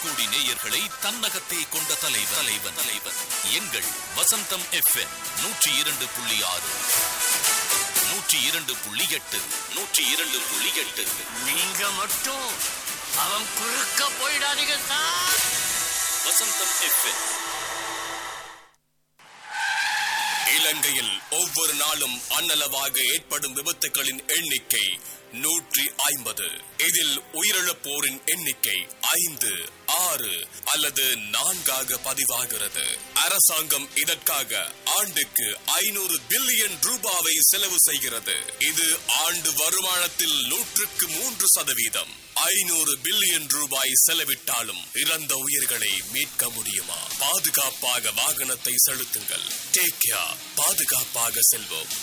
கோடி நேயர்களை தன்னகத்தே கொண்ட தலைவர் தலைவன் தலைவன் எங்கள் வசந்தம் எஃப்எம் நூற்றி இரண்டு புள்ளி ஆறு நூற்றி இரண்டு புள்ளி எட்டு நூற்றி இரண்டு புள்ளி எட்டு நீங்க மட்டும் அவன் குறுக்க போயிடாதீங்க சார் வசந்தம் எஃப்எம் இலங்கையில் ஒவ்வொரு நாளும் அன்னளவாக ஏற்படும் விபத்துகளின் எண்ணிக்கை நூற்றி ஐம்பது இதில் உயிரிழப்போரின் எண்ணிக்கை ஐந்து ஆறு அல்லது நான்காக பதிவாகிறது அரசாங்கம் இதற்காக ஆண்டுக்கு ஐநூறு பில்லியன் ரூபாவை செலவு செய்கிறது இது ஆண்டு வருமானத்தில் நூற்றுக்கு மூன்று சதவீதம் ஐநூறு பில்லியன் ரூபாய் செலவிட்டாலும் இறந்த உயிர்களை மீட்க முடியுமா பாதுகாப்பாக வாகனத்தை செலுத்துங்கள் டேக் கேர் பாதுகாப்பாக செல்வோம்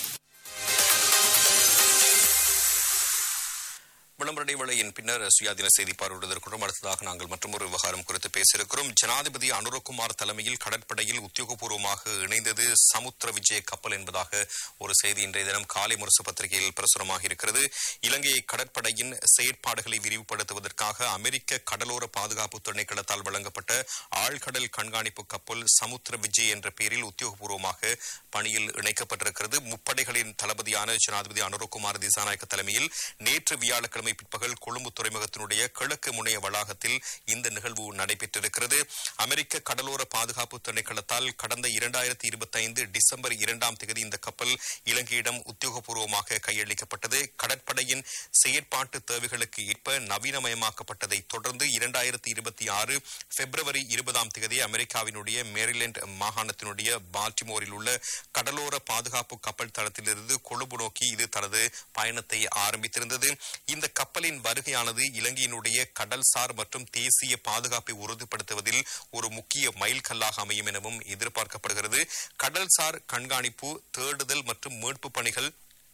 விளம்பர இடைவேளையின் பின்னர் சுயாதீன செய்தி பார்வையிடுவதற்கும் அடுத்ததாக நாங்கள் மற்றொரு விவகாரம் குறித்து பேசியிருக்கிறோம் ஜனாதிபதி அனுரகுமார் தலைமையில் கடற்படையில் உத்தியோகபூர்வமாக இணைந்தது சமுத்திர விஜய கப்பல் என்பதாக ஒரு செய்தி இன்றைய தினம் காலை முரசு பத்திரிகையில் பிரசுரமாக இருக்கிறது இலங்கை கடற்படையின் செயற்பாடுகளை விரிவுபடுத்துவதற்காக அமெரிக்க கடலோர பாதுகாப்பு திணைக்களத்தால் வழங்கப்பட்ட ஆழ்கடல் கண்காணிப்பு கப்பல் சமுத்திர விஜய் என்ற பெயரில் உத்தியோகபூர்வமாக பணியில் இணைக்கப்பட்டிருக்கிறது முப்படைகளின் தளபதியான ஜனாதிபதி அனுரகுமார் திசாநாயக்க தலைமையில் நேற்று வியாழக்கிழமை பிற்பகல் கொழும்பு துறைமுகத்தினுடைய கிழக்கு முனைய வளாகத்தில் இந்த நிகழ்வு நடைபெற்றிருக்கிறது அமெரிக்க கடலோர பாதுகாப்பு திணைக்களத்தால் கடந்த இரண்டாயிரத்தி இருபத்தி ஐந்து டிசம்பர் இரண்டாம் தேதி இந்த கப்பல் இலங்கையிடம் உத்தியோகபூர்வமாக கையளிக்கப்பட்டது கடற்படையின் செயற்பாட்டு தேவைகளுக்கு ஏற்ப நவீனமயமாக்கப்பட்டதை தொடர்ந்து இரண்டாயிரத்தி இருபத்தி ஆறு பிப்ரவரி இருபதாம் தேதி அமெரிக்காவினுடைய மேரிலாந்து மாகாணத்தினுடைய பால்டிமோரில் உள்ள கடலோர பாதுகாப்பு கப்பல் தளத்திலிருந்து கொழும்பு நோக்கி இது தனது பயணத்தை ஆரம்பித்திருந்தது இந்த கப்பலின் வருகையானது இலங்கையினுடைய கடல்சார் மற்றும் தேசிய பாதுகாப்பை உறுதிப்படுத்துவதில் ஒரு முக்கிய மைல்கல்லாக அமையும் எனவும் எதிர்பார்க்கப்படுகிறது கடல்சார் கண்காணிப்பு தேடுதல் மற்றும் மீட்பு பணிகள்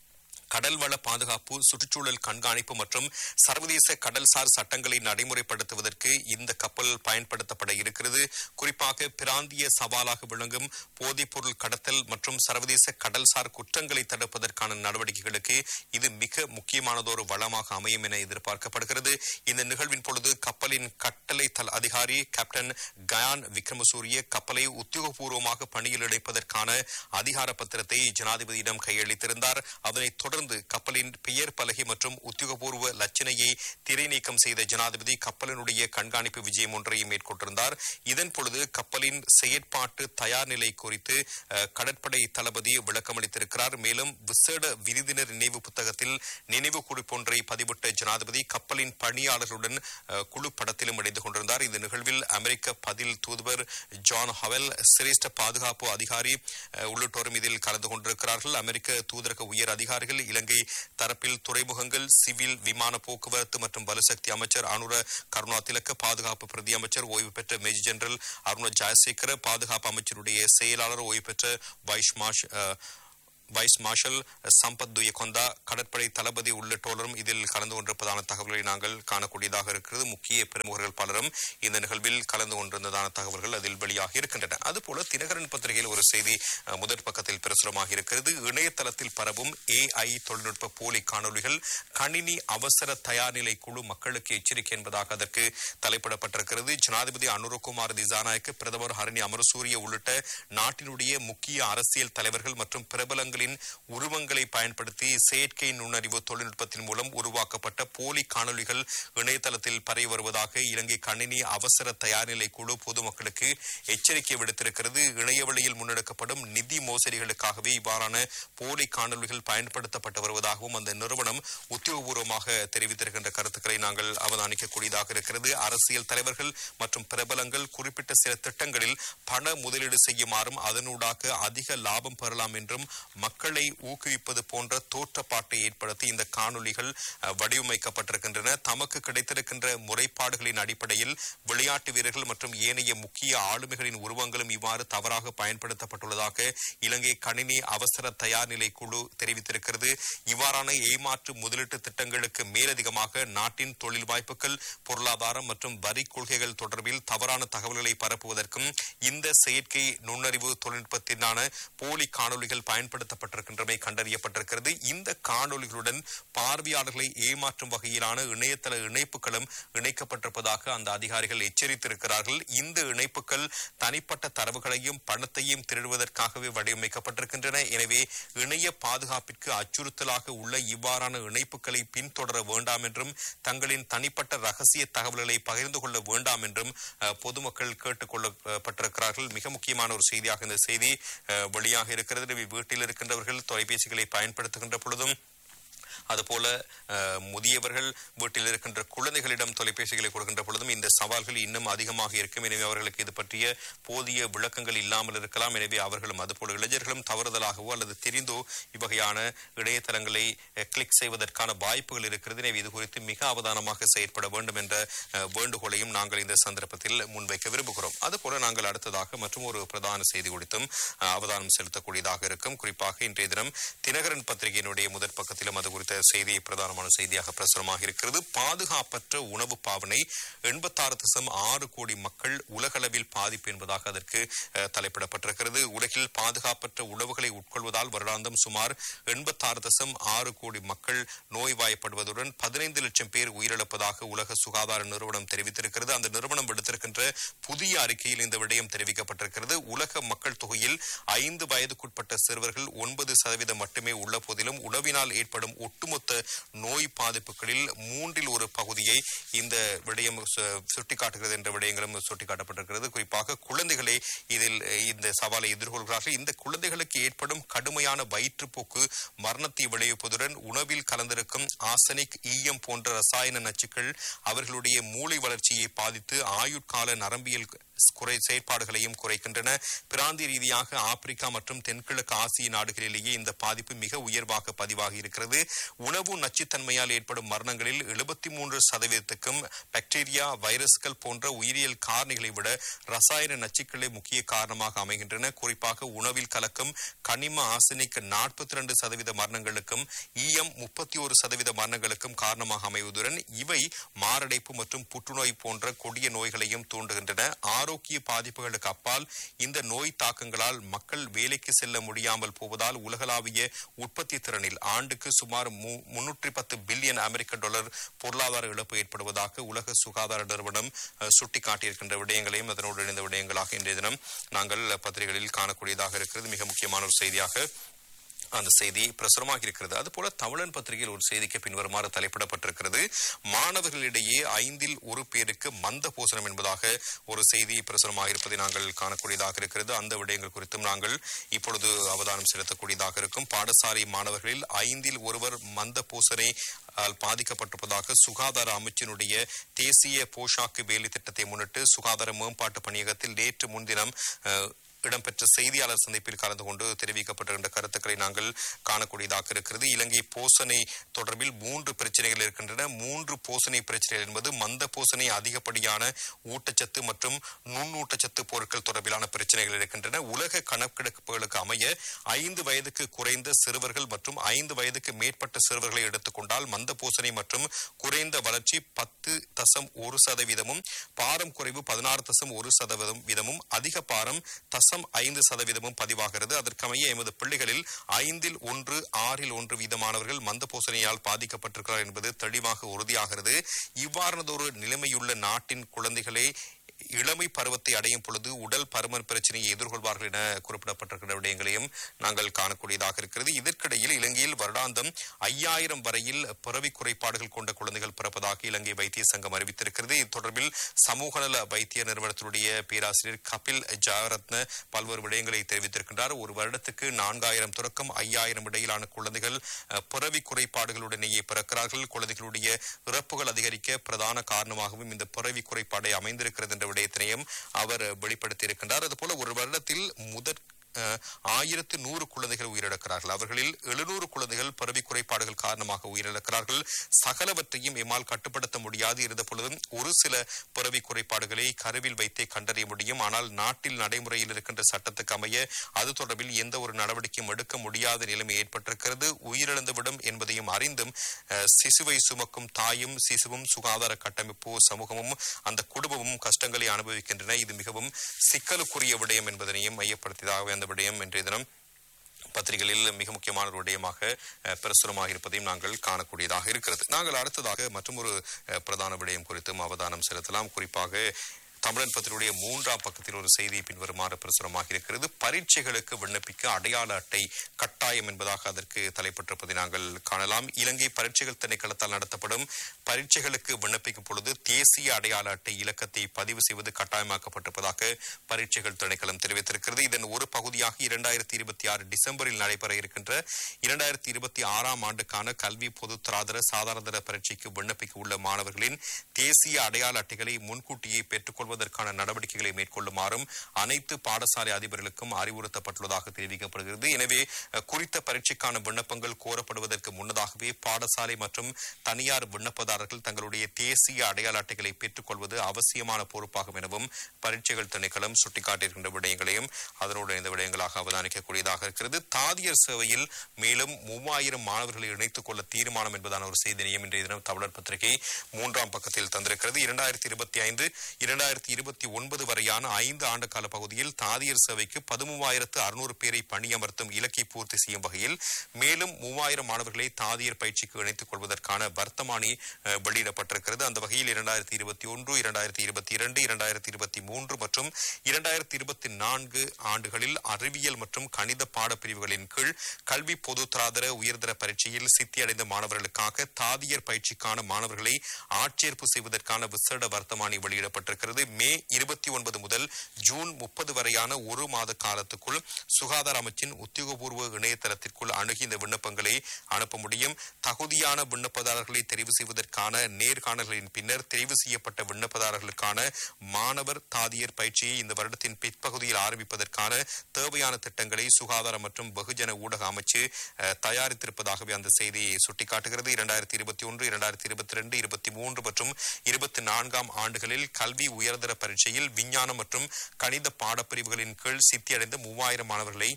கடல்வள பாதுகாப்பு சுற்றுச்சூழல் கண்காணிப்பு மற்றும் சர்வதேச கடல்சார் சட்டங்களை நடைமுறைப்படுத்துவதற்கு இந்த கப்பல் பயன்படுத்தப்பட இருக்கிறது குறிப்பாக பிராந்திய சவாலாக விளங்கும் போதைப்பொருள் கடத்தல் மற்றும் சர்வதேச கடல்சார் குற்றங்களை தடுப்பதற்கான நடவடிக்கைகளுக்கு இது மிக முக்கியமானதொரு வளமாக அமையும் என எதிர்பார்க்கப்படுகிறது இந்த நிகழ்வின் பொழுது கப்பலின் கட்டளை தல் அதிகாரி கேப்டன் கயான் விக்ரமசூரிய கப்பலை உத்தியோகபூர்வமாக பணியில் இணைப்பதற்கான அதிகார பத்திரத்தை ஜனாதிபதியிடம் கையளித்திருந்தார் அதனைத் தொடர்ந்து கப்பலின் பெயர் பலகை மற்றும் உத்தியோகபூர்வ லட்சணையை திரை நீக்கம் செய்த ஜனாதிபதி கப்பலினுடைய கண்காணிப்பு விஜயம் ஒன்றை மேற்கொண்டிருந்தார் இதன் பொழுது கப்பலின் செயற்பாட்டு தயார் நிலை குறித்து அஹ், கடற்படை தளபதி விளக்கமளித்திருக்கிறார் மேலும் விசேட விருந்தினர் நினைவு புத்தகத்தில் நினைவு குறிப்பொன்றை பதிவிட்ட ஜனாதிபதி கப்பலின் பணியாளர்களுடன் அஹ், குழு படத்திலும் இணைந்து கொண்டிருந்தார் இந்த நிகழ்வில் அமெரிக்க பதில் தூதுவர் ஜான் ஹவெல் சிரேஷ்ட பாதுகாப்பு அதிகாரி அஹ், உள்ளிட்டோரும் இதில் கலந்து கொண்டிருக்கிறார்கள் அமெரிக்க தூதரக உயர் அதிகாரிகள் இலங்கை தரப்பில் துறைமுகங்கள் சிவில் விமான போக்குவரத்து மற்றும் வலுசக்தி அமைச்சர் அனுர கருணா திலக்க பாதுகாப்பு பிரதி அமைச்சர் ஓய்வு பெற்ற மேஜர் ஜெனரல் அருண ஜெயசேகர பாதுகாப்பு அமைச்சருடைய செயலாளர் ஓய்வு பெற்ற vice marsh ah, vice marshal Sampath Thuyacontha கடற்படை தளபதி உள்ளிட்டோரும் இதில் கலந்து கொண்டிருப்பதான தகவல்களை நாங்கள் காணக்கூடியதாக இருக்கிறது முக்கிய பிரமுகர்கள் பலரும் இந்த நிகழ்வில் கலந்து கொண்டிருந்ததான தகவல்கள் அதில் வெளியாகி இருக்கின்றன அதுபோல தினகரன் பத்திரிகையில் ஒரு செய்தி அஹ், முதற் பக்கத்தில் பிரசுரமாக இருக்கிறது இணையதளத்தில் பரவும் ஏஐ தொழில்நுட்ப போலி காணொலிகள் கணினி அவசர தயார்நிலை குழு மக்களுக்கு எச்சரிக்கை என்பதாக அதற்கு தலைப்பிடப்பட்டிருக்கிறது ஜனாதிபதி அனுரகுமார் திசாநாயக்கு பிரதமர் ஹரணி அமரசூரிய உள்ளிட்ட நாட்டினுடைய முக்கிய அரசியல் தலைவர்கள் மற்றும் பிரபலங்களின் உருவங்களை பயன்படுத்தி செயற்கை நுண்ணறிவு தொழில்நுட்பத்தின் மூலம் உருவாக்கப்பட்ட போலி காணொலிகள் இணையதளத்தில் பரவி வருவதாக இலங்கை கணினி அவசர தயார்நிலை குழு பொதுமக்களுக்கு எச்சரிக்கை விடுத்திருக்கிறது இணையவழியில் முன்னெடுக்கப்படும் நிதி மோசடிகளுக்காகவே இவ்வாறான போலி காணொலிகள் பயன்படுத்தப்பட்டு வருவதாகவும் அந்த நிறுவனம் உத்தியோகபூர்வமாக தெரிவித்திருக்கின்ற கருத்துக்களை நாங்கள் அவதானிக்கக்கூடியதாக இருக்கிறது அரசியல் தலைவர்கள் மற்றும் பிரபலங்கள் குறிப்பிட்ட சில திட்டங்களில் பண முதலீடு செய்யுமாறும் அதனூடாக அதிக லாபம் பெறலாம் என்றும் மக்களை ஊக்குவிப்பது போன்ற தோற்றப்பாட்டை ஏற்படுத்தி இந்த காணொலிகள் அஹ், வடிவமைக்கப்பட்டிருக்கின்றன தமக்கு கிடைத்திருக்கின்ற முறைப்பாடுகளின் அடிப்படையில் விளையாட்டு வீரர்கள் மற்றும் ஏனைய முக்கிய ஆளுமைகளின் உருவங்களும் இவ்வாறு தவறாக பயன்படுத்தப்பட்டுள்ளதாக இலங்கை கணினி அவசர தயார்நிலை குழு தெரிவித்திருக்கிறது இவ்வாறான ஏமாற்று முதலீட்டு திட்டங்களுக்கு மேலதிகமாக நாட்டின் தொழில் வாய்ப்புகள் பொருளாதாரம் மற்றும் வரி கொள்கைகள் தொடர்பில் தவறான தகவல்களை பரப்புவதற்கும் இந்த செயற்கை நுண்ணறிவு தொழில்நுட்பத்தினான போலி காணொலிகள் பயன்படுத்த கடத்தப்பட்டிருக்கின்றமை கண்டறியப்பட்டிருக்கிறது இந்த காணொளிகளுடன் பார்வையாளர்களை ஏமாற்றும் வகையிலான இணையதள இணைப்புகளும் இணைக்கப்பட்டிருப்பதாக அந்த அதிகாரிகள் எச்சரித்திருக்கிறார்கள் இந்த இணைப்புகள் தனிப்பட்ட தரவுகளையும் பணத்தையும் திருடுவதற்காகவே வடிவமைக்கப்பட்டிருக்கின்றன எனவே இணைய பாதுகாப்பிற்கு அச்சுறுத்தலாக உள்ள இவ்வாறான இணைப்புகளை பின்தொடர வேண்டாம் என்றும் தங்களின் தனிப்பட்ட ரகசிய தகவல்களை பகிர்ந்து கொள்ள வேண்டாம் என்றும் அஹ், பொதுமக்கள் கேட்டுக் கொள்ளப்பட்டிருக்கிறார்கள் மிக முக்கியமான ஒரு செய்தியாக இந்த செய்தி அஹ், வெளியாக இருக்கிறது எனவே வீட்டில் இருக்கின்றவர்கள் தொலைபேசிகளை பயன்படுத்துகின்ற பொழுதும் அதுபோல அஹ், முதியவர்கள் வீட்டில் இருக்கின்ற குழந்தைகளிடம் தொலைபேசிகளை கொடுக்கின்ற பொழுதும் இந்த சவால்கள் இன்னும் அதிகமாக இருக்கும் எனவே அவர்களுக்கு இது பற்றிய போதிய விளக்கங்கள் இல்லாமல் இருக்கலாம் எனவே அவர்களும் அதுபோல இளைஞர்களும் தவறுதலாகவோ அல்லது தெரிந்தோ இவ்வகையான இணையதளங்களை அஹ், கிளிக் செய்வதற்கான வாய்ப்புகள் இருக்கிறது எனவே இது குறித்து மிக அவதானமாக செயற்பட வேண்டும் என்ற அஹ், வேண்டுகோளையும் நாங்கள் இந்த சந்தர்ப்பத்தில் முன்வைக்க விரும்புகிறோம் அதுபோல நாங்கள் அடுத்ததாக மற்றும் ஒரு பிரதான செய்தி குறித்தும் அஹ், அவதானம் செலுத்தக்கூடியதாக இருக்கும் குறிப்பாக இன்றைய தினம் தினகரன் பத்திரிகையினுடைய முதற் பக்கத்திலும் அது குறித்த செய்தி பிரதானமான செய்தியாக பிரசுரமாக இருக்கிறது பாதுகாப்பற்ற உணவு பாவனை எண்பத்தாறு தசம் ஆறு கோடி மக்கள் உலகளவில் பாதிப்பு என்பதாக அதற்கு அஹ், தலைப்பிடப்பட்டிருக்கிறது உலகில் பாதுகாப்பற்ற உணவுகளை உட்கொள்வதால் வருடாந்தம் சுமார் எண்பத்தாறு தசம் ஆறு கோடி மக்கள் நோய்வாய்ப்படுவதுடன் பதினைந்து லட்சம் பேர் உயிரிழப்பதாக உலக சுகாதார நிறுவனம் தெரிவித்திருக்கிறது அந்த நிறுவனம் விடுத்திருக்கின்ற புதிய அறிக்கையில் இந்த விடயம் தெரிவிக்கப்பட்டிருக்கிறது உலக மக்கள் தொகையில் ஐந்து வயதுக்குட்பட்ட சிறுவர்கள் ஒன்பது சதவீதம் மட்டுமே உள்ள போதிலும் உணவினால் ஏற்படும் ஒட்டுமொத்த நோய் பாதிப்புகளில் மூன்றில் ஒரு பகுதியை இந்த விடயம் சு- சுட்டிக்காட்டுகிறது என்ற விடயங்களும் சுட்டிக்காட்டப்பட்டிருக்கிறது குறிப்பாக குழந்தைகளே இதில் அஹ், இந்த சவாலை எதிர்கொள்கிறார்கள் இந்த குழந்தைகளுக்கு ஏற்படும் கடுமையான வயிற்றுப்போக்கு மரணத்தை விளைவிப்பதுடன் உணவில் கலந்திருக்கும் ஆசனிக் ஈயம் போன்ற ரசாயன நச்சுக்கள் அவர்களுடைய மூளை வளர்ச்சியை பாதித்து ஆயுட்கால நரம்பியல் குறை செயற்பாடுகளையும் குறைக்கின்றன பிராந்திய ரீதியாக ஆப்பிரிக்கா மற்றும் தென்கிழக்கு ஆசிய நாடுகளிலேயே இந்த பாதிப்பு மிக உயர்வாக பதிவாகி இருக்கிறது உணவு நச்சுத்தன்மையால் ஏற்படும் மரணங்களில் எழுபத்தி மூன்று சதவீதத்துக்கும் பாக்டீரியா வைரஸ்கள் போன்ற உயிரியல் காரணிகளை விட ரசாயன நச்சுக்களே முக்கிய காரணமாக அமைகின்றன குறிப்பாக உணவில் கலக்கும் கனிம ஆசனிக் நாற்பத்தி ரெண்டு சதவீத மரணங்களுக்கும் ஈயம் முப்பத்தி ஒரு சதவீத மரணங்களுக்கும் காரணமாக அமைவதுடன் இவை மாரடைப்பு மற்றும் புற்றுநோய் போன்ற கொடிய நோய்களையும் தூண்டுகின்றன ஆரோக்கிய பாதிப்புகளுக்கு அப்பால் இந்த நோய் தாக்கங்களால் மக்கள் வேலைக்கு செல்ல முடியாமல் போவதால் உலகளாவிய உற்பத்தி திறனில் ஆண்டுக்கு சுமார் முன்னூற்றி பத்து பில்லியன் அமெரிக்க டாலர் பொருளாதார இழப்பு ஏற்படுவதாக உலக சுகாதார நிறுவனம் அஹ், சுட்டிக்காட்டியிருக்கின்ற விடயங்களையும் அதனோடு இணைந்த விடயங்களாக இன்றைய தினம் நாங்கள் பத்திரிகைகளில் காணக்கூடியதாக இருக்கிறது மிக முக்கியமான ஒரு செய்தியாக அந்த செய்தி பிரசுரமாக இருக்கிறது அதுபோல தமிழன் பத்திரிகையில் ஒரு செய்திக்கு பின்வருமாறு தலைப்பிடப்பட்டிருக்கிறது மாணவர்களிடையே ஐந்தில் ஒரு பேருக்கு மந்த போசனம் என்பதாக ஒரு செய்தி பிரசுரமாக இருப்பதை நாங்கள் காணக்கூடியதாக இருக்கிறது அந்த விடயங்கள் குறித்தும் நாங்கள் இப்பொழுது அவதானம் செலுத்தக்கூடியதாக இருக்கும் பாடசாலை மாணவர்களில் ஐந்தில் ஒருவர் மந்த பூசனை ஆல் பாதிக்கப்பட்டிருப்பதாக சுகாதார அமைச்சினுடைய தேசிய போஷாக்கு வேலை திட்டத்தை முன்னிட்டு சுகாதார மேம்பாட்டு பணியகத்தில் நேற்று முன்தினம் அஹ், இடம்பெற்ற செய்தியாளர் சந்திப்பில் கலந்து கொண்டு தெரிவிக்கப்பட்டிருக்கின்ற கருத்துக்களை நாங்கள் காணக்கூடியதாக இருக்கிறது இலங்கை போசனை தொடர்பில் மூன்று பிரச்சனைகள் இருக்கின்றன மூன்று போசனை பிரச்சனைகள் என்பது மந்த போசனை அதிகப்படியான ஊட்டச்சத்து மற்றும் நுண்ணூட்டச்சத்து பொருட்கள் தொடர்பிலான பிரச்சனைகள் இருக்கின்றன உலக கணக்கெடுப்புகளுக்கு அமைய ஐந்து வயதுக்கு குறைந்த சிறுவர்கள் மற்றும் ஐந்து வயதுக்கு மேற்பட்ட சிறுவர்களை எடுத்துக்கொண்டால் மந்த பூசணி மற்றும் குறைந்த வளர்ச்சி பத்து தசம் ஒரு சதவீதமும் பாரம் குறைவு பதினாறு தசம் ஒரு சதவீதம் வீதமும் அதிக பாரம் தசம் ஐந்து சதவீதமும் பதிவாகிறது அதற்கமைய எமது பிள்ளைகளில் ஐந்தில் ஒன்று ஆறில் ஒன்று வீதமானவர்கள் மந்த பூசணியால் பாதிக்கப்பட்டிருக்கிறார் என்பது தெளிவாக உறுதியாகிறது இவ்வாறானதொரு நிலைமையுள்ள நாட்டின் குழந்தைகளை இளமை பருவத்தை அடையும் பொழுது உடல் பருமன் பிரச்சனையை எதிர்கொள்வார்கள் என குறிப்பிடப்பட்டிருக்கிற விடயங்களையும் நாங்கள் காணக்கூடியதாக இருக்கிறது இதற்கிடையில் இலங்கையில் வருடாந்தம் ஐயாயிரம் வரையில் பிறவி குறைபாடுகள் கொண்ட குழந்தைகள் பிறப்பதாக இலங்கை வைத்திய சங்கம் அறிவித்திருக்கிறது இது தொடர்பில் சமூக நல வைத்திய நிறுவனத்தினுடைய பேராசிரியர் கபில் ஜாரத்ன பல்வேறு விடயங்களை தெரிவித்திருக்கின்றார் ஒரு வருடத்துக்கு நான்காயிரம் தொடக்கம் ஐயாயிரம் இடையிலான குழந்தைகள் அஹ், பிறவி குறைபாடுகளுடனேயே பிறக்கிறார்கள் குழந்தைகளுடைய இறப்புகள் அதிகரிக்க பிரதான காரணமாகவும் இந்த பிறவி குறைபாடை அமைந்திருக்கிறது என்ற விடயத்தினையும் அவர் வெளிப்படுத்தியிருக்கின்றார் அதுபோல ஒரு வருடத்தில் முதற் அஹ், ஆயிரத்து நூறு குழந்தைகள் உயிரிழக்கிறார்கள் அவர்களில் எழுநூறு குழந்தைகள் பிறவி குறைபாடுகள் காரணமாக உயிரிழக்கிறார்கள் சகலவற்றையும் எம்மால் கட்டுப்படுத்த முடியாது இருந்த பொழுதும் ஒரு சில பிறவி குறைபாடுகளை கருவில் வைத்தே கண்டறிய முடியும் ஆனால் நாட்டில் நடைமுறையில் இருக்கின்ற சட்டத்துக்கு அமைய அது தொடர்பில் எந்த ஒரு நடவடிக்கையும் எடுக்க முடியாத நிலைமை ஏற்பட்டிருக்கிறது உயிரிழந்துவிடும் என்பதையும் அறிந்தும் அஹ், சிசுவை சுமக்கும் தாயும் சிசுவும் சுகாதார கட்டமைப்பு சமூகமும் அந்த குடும்பமும் கஷ்டங்களை அனுபவிக்கின்றன இது மிகவும் சிக்கலுக்குரிய விடயம் என்பதனையும் மையப்படுத்தியதாகவே அந்த விடயம் இன்றைய தினம் பத்திரிகைகளில் மிக முக்கியமான ஒரு விடயமாக அஹ், பிரசுரமாக இருப்பதையும் நாங்கள் காணக்கூடியதாக இருக்கிறது நாங்கள் அடுத்ததாக மற்றொரு அஹ், பிரதான விடயம் குறித்தும் அவதானம் செலுத்தலாம் குறிப்பாக தமிழன் பத்திரிகையுடைய மூன்றாம் பக்கத்தில் ஒரு செய்தி பின்வருமாறு பிரசுரமாக இருக்கிறது பரீட்சைகளுக்கு விண்ணப்பிக்க அடையாள அட்டை கட்டாயம் என்பதாக அதற்கு தலைப்பட்டிருப்பதை நாங்கள் காணலாம் இலங்கை பரீட்சைகள் திணைக்களத்தால் நடத்தப்படும் பரீட்சைகளுக்கு விண்ணப்பிக்கும் பொழுது தேசிய அடையாள அட்டை இலக்கத்தை பதிவு செய்வது கட்டாயமாக்கப்பட்டிருப்பதாக பரீட்சைகள் திணைக்களம் தெரிவித்திருக்கிறது இதன் ஒரு பகுதியாக இரண்டாயிரத்தி இருபத்தி ஆறு டிசம்பரில் நடைபெற இருக்கின்ற இரண்டாயிரத்தி இருபத்தி ஆறாம் ஆண்டுக்கான கல்வி பொதுத்தராதர சாதாரணதர பரீட்சைக்கு விண்ணப்பிக்க உள்ள மாணவர்களின் தேசிய அடையாள அட்டைகளை முன்கூட்டியே பெற்றுக்கொள்வதற்கான நடவடிக்கைகளை மேற்கொள்ளுமாறும் அனைத்து பாடசாலை அதிபர்களுக்கும் அறிவுறுத்தப்பட்டுள்ளதாக தெரிவிக்கப்படுகிறது எனவே அஹ், குறித்த பரீட்சைக்கான விண்ணப்பங்கள் கோரப்படுவதற்கு முன்னதாகவே பாடசாலை மற்றும் தனியார் விண்ணப்பதாரர்கள் தங்களுடைய தேசிய அடையாள அட்டைகளை பெற்றுக்கொள்வது அவசியமான பொறுப்பாகும் எனவும் பரீட்சைகள் திணைக்களம் சுட்டிக்காட்டியிருக்கின்ற விடயங்களையும் அதனோடு இந்த விடயங்களாக அவதானிக்கக்கூடியதாக இருக்கிறது தாதியர் சேவையில் மேலும் மூவாயிரம் மாணவர்களை இணைத்துக் கொள்ள தீர்மானம் என்பதான ஒரு செய்தியையும் இன்றைய தினம் தமிழர் பத்திரிகை மூன்றாம் பக்கத்தில் தந்திருக்கிறது இரண்டாயிரத்தி இருபத்தி ஐந்து இரண்டாயிரத்தி இருபத்தி ஒன்பது வரையான ஐந்து ஆண்டு கால பகுதியில் தாதியர் சேவைக்கு பதிமூவாயிரத்து அறுநூறு பேரை பணியமர்த்தும் இலக்கை பூர்த்தி செய்யும் வகையில் மேலும் மூவாயிரம் மாணவர்களை தாதியர் பயிற்சிக்கு இணைத்துக் கொள்வதற்கான வர்த்தமானி அஹ், வெளியிடப்பட்டிருக்கிறது அந்த வகையில் இரண்டாயிரத்தி இருபத்தி ஒன்று இரண்டாயிரத்தி இருபத்தி இரண்டு இரண்டாயிரத்தி இருபத்தி மூன்று மற்றும் இரண்டாயிரத்தி இருபத்தி நான்கு ஆண்டுகளில் அறிவியல் மற்றும் கணித பாடப்பிரிவுகளின் கீழ் கல்வி பொதுத்தராதர உயர்தர பரீட்சையில் சித்தியடைந்த மாணவர்களுக்காக தாதியர் பயிற்சிக்கான மாணவர்களை ஆட்சேர்ப்பு செய்வதற்கான விசேட வர்த்தமானி வெளியிடப்பட்டிருக்கிறது மே இருபத்தி ஒன்பது முதல் ஜூன் முப்பது வரையான ஒரு மாத காலத்துக்குள் சுகாதார அமைச்சின் உத்தியோகபூர்வ இணையதளத்திற்குள் அணுகி இந்த விண்ணப்பங்களை அனுப்ப முடியும் தகுதியான விண்ணப்பதாரர்களை தெரிவு செய்வதற்கான நேர்காணல்களின் பின்னர் தெரிவு செய்யப்பட்ட விண்ணப்பதாரர்களுக்கான மாணவர் தாதியர் பயிற்சியை இந்த வருடத்தின் பிற்பகுதியில் ஆரம்பிப்பதற்கான தேவையான திட்டங்களை சுகாதார மற்றும் வெகுஜன ஊடக அமைச்சு அஹ், தயாரித்திருப்பதாகவே அந்த செய்தி சுட்டிக்காட்டுகிறது இரண்டாயிரத்தி இருபத்தி ஒன்று இரண்டாயிரத்தி இருபத்தி ரெண்டு இருபத்தி மூன்று மற்றும் இருபத்தி நான்காம் ஆண்டுகளில் கல்வி உயர்தர பரீட்சையில் விஞ்ஞானம் மற்றும் கணித பாடப்பிரிவுகளின் கீழ் சித்தியடைந்த மூவாயிரம் மாணவர்களை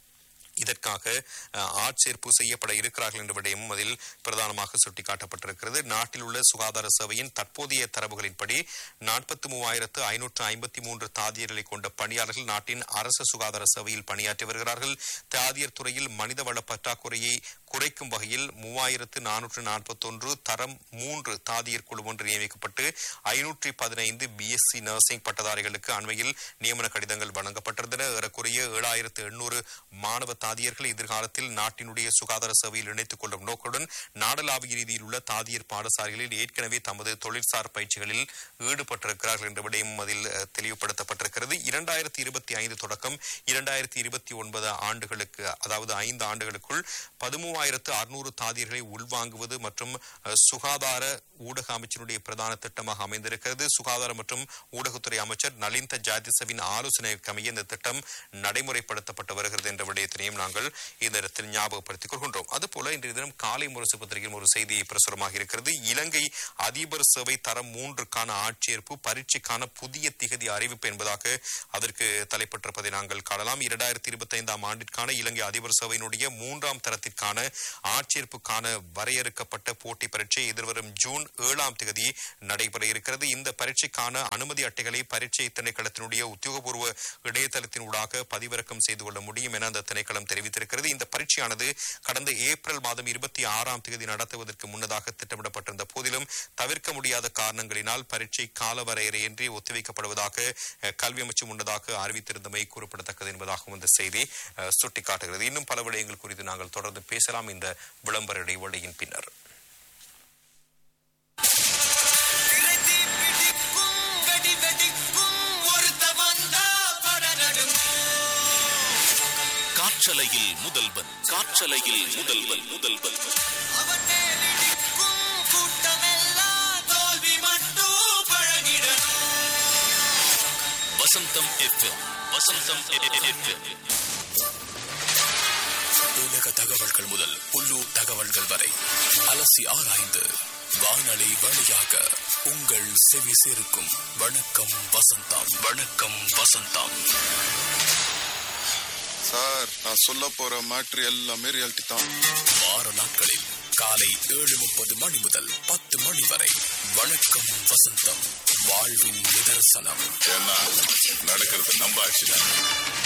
இதற்காக அஹ், ஆட்சேர்ப்பு செய்யப்பட இருக்கிறார்கள் என்ற விடயமும் அதில் பிரதானமாக சுட்டிக்காட்டப்பட்டிருக்கிறது நாட்டில் உள்ள சுகாதார சேவையின் தற்போதைய தரவுகளின்படி நாற்பத்தி மூவாயிரத்து ஐநூற்று ஐம்பத்தி மூன்று தாதியர்களை கொண்ட பணியாளர்கள் நாட்டின் அரசு சுகாதார சேவையில் பணியாற்றி வருகிறார்கள் தாதியர் துறையில் மனிதவள பற்றாக்குறையை குறைக்கும் வகையில் மூவாயிரத்து நானூற்று நாற்பத்தொன்று தரம் மூன்று தாதியர் குழு ஒன்று நியமிக்கப்பட்டு ஐநூற்றி பதினைந்து பிஎஸ்சி நர்சிங் பட்டதாரிகளுக்கு அண்மையில் நியமன கடிதங்கள் வழங்கப்பட்டிருந்தன ஏறக்குறைய ஏழாயிரத்து எண்ணூறு மாணவ தாதியர்கள் எதிர்காலத்தில் நாட்டினுடைய சுகாதார சேவையில் இணைத்துக் கொள்ளும் நோக்குடன் நாடளாவிய ரீதியில் உள்ள தாதியர் பாடசாலைகளில் ஏற்கனவே தமது தொழிற்சார் பயிற்சிகளில் ஈடுபட்டிருக்கிறார்கள் என்ற விடயமும் அதில் அஹ், தெளிவுபடுத்தப்பட்டிருக்கிறது இரண்டாயிரத்தி இருபத்தி ஐந்து தொடக்கம் இரண்டாயிரத்தி இருபத்தி ஒன்பது ஆண்டுகளுக்கு அதாவது ஐந்து ஆண்டுகளுக்குள் பதிமூவாயிரத்து அறுநூறு தாதியர்களை உள்வாங்குவது மற்றும் அஹ், சுகாதார ஊடக அமைச்சருடைய பிரதான திட்டமாக அமைந்திருக்கிறது சுகாதார மற்றும் ஊடகத்துறை அமைச்சர் நலிந்த ஜாதிசவின் ஆலோசனைக்கு அமைய இந்த திட்டம் நடைமுறைப்படுத்தப்பட்டு வருகிறது என்ற விடயத்தினையும் நாங்கள் இந்த இடத்தில் ஞாபகப்படுத்திக் கொள்கின்றோம் அதுபோல இன்றைய தினம் காலை முரசு பத்திரிகையில் ஒரு செய்தி பிரசுரமாக இருக்கிறது இலங்கை அதிபர் சேவை தரம் மூன்றுக்கான ஆட்சேர்ப்பு பரீட்சைக்கான புதிய திகதி அறிவிப்பு என்பதாக அதற்கு தலைப்பட்டிருப்பதை நாங்கள் காணலாம் இரண்டாயிரத்தி இருபத்தி ஐந்தாம் ஆண்டிற்கான இலங்கை அதிபர் சபையினுடைய மூன்றாம் தரத்திற்கான ஆட்சேர்ப்புக்கான வரையறுக்கப்பட்ட போட்டி பரீட்சை எதிர்வரும் ஜூன் ஏழாம் தேதி நடைபெற இருக்கிறது இந்த பரீட்சைக்கான அனுமதி அட்டைகளை பரீட்சை திணைக்களத்தினுடைய உத்தியோகபூர்வ இணையதளத்தினூடாக பதிவிறக்கம் செய்து கொள்ள முடியும் என அந்த திணைக்களம் தெரிவித்திருக்கிறது இந்த பரீட்சையானது கடந்த ஏப்ரல் மாதம் இருபத்தி ஆறாம் தேதி நடத்துவதற்கு முன்னதாக திட்டமிடப்பட்டிருந்த போதிலும் தவிர்க்க முடியாத காரணங்களினால் பரீட்சை காலவரையறையின்றி ஒத்திவைக்கப்படுவதாக அஹ், கல்வி அமைச்சு முன்னதாக அறிவித்திருந்தமை குறிப்பிடத்தக்கது என்பதாகவும் இந்த செய்தி அஹ், சுட்டிக்காட்டுகிறது இன்னும் பல விடயங்கள் குறித்து நாங்கள் தொடர்ந்து பேசலாம் இந்த விளம்பர இடைவெளியின் பின்னர் திரைத்தி பிடிக்கும் வெடி வெடிக்கும் ஒருத்த வந்தா பட காற்றலையில் முதல்வன் காற்றலையில் முதல்வன் முதல்வன் அவன் மேலிடிக்கும் கூட்டமெல்லாம் தோல்வி மட்டும் பழகிடணும் வசந்தம் எஃப்எம் வசந்தம் எஃப்எம் உலக தகவல்கள் முதல் உள்ளூர் தகவல்கள் வரை அலசி ஆராய்ந்து வானொலி வழியாக உங்கள் செவி சேர்க்கும் வணக்கம் வசந்தம் வணக்கம் வசந்தம் சார் நான் சொல்ல போற மேட்ரு எல்லாமே ரியாலிட்டி தான் வார நாட்களில் காலை ஏழு முப்பது மணி முதல் பத்து மணி வரை வணக்கம் வசந்தம் வாழ்வின் நிதர்சனம் ஏன்னா நடக்கிறது நம்ம ஆட்சி